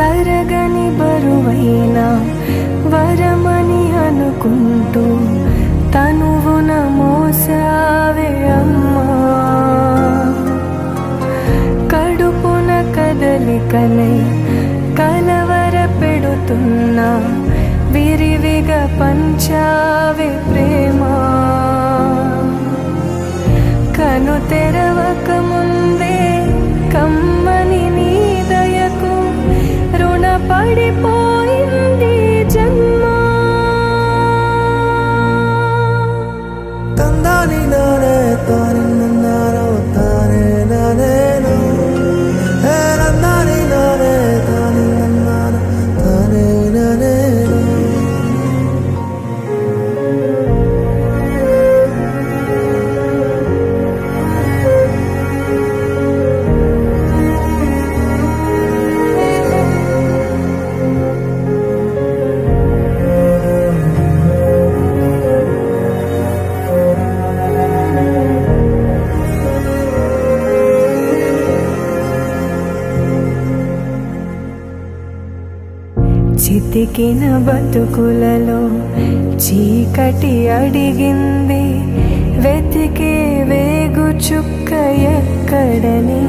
తరగని బరువైన వరమని అనుకుంటూ తనువున మోసావే అమ్మా కడుపున కదలికలై కలవర పెడుతున్నా విరివిగా పంచావే ప్రేమ కను తెరవక ముందే కమ్మని నీ దయకు రుణపడిపోయింది జన్మ తందాని నానే తాని నన్నారో తానే నానేను హే నందాని నానే తాని నన్నారో తానే నానేను చితికిన బతుకులలో చీకటి అడిగింది వెతికే వేగు చుక్క ఎక్కడని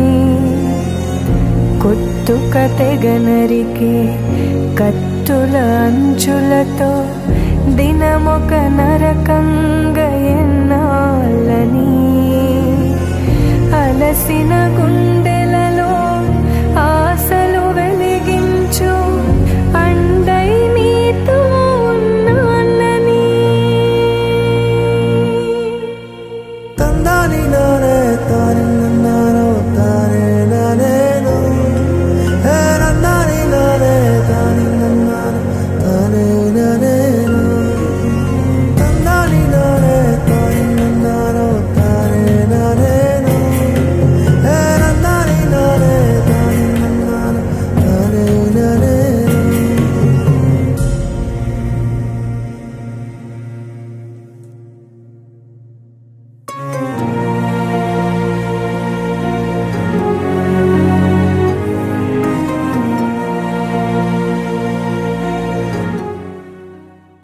కొత్తుక తెగనరికే కత్తుల అంచులతో దినమొక నరకంగ ఎన్నాళ్ళని అలసిన గుండె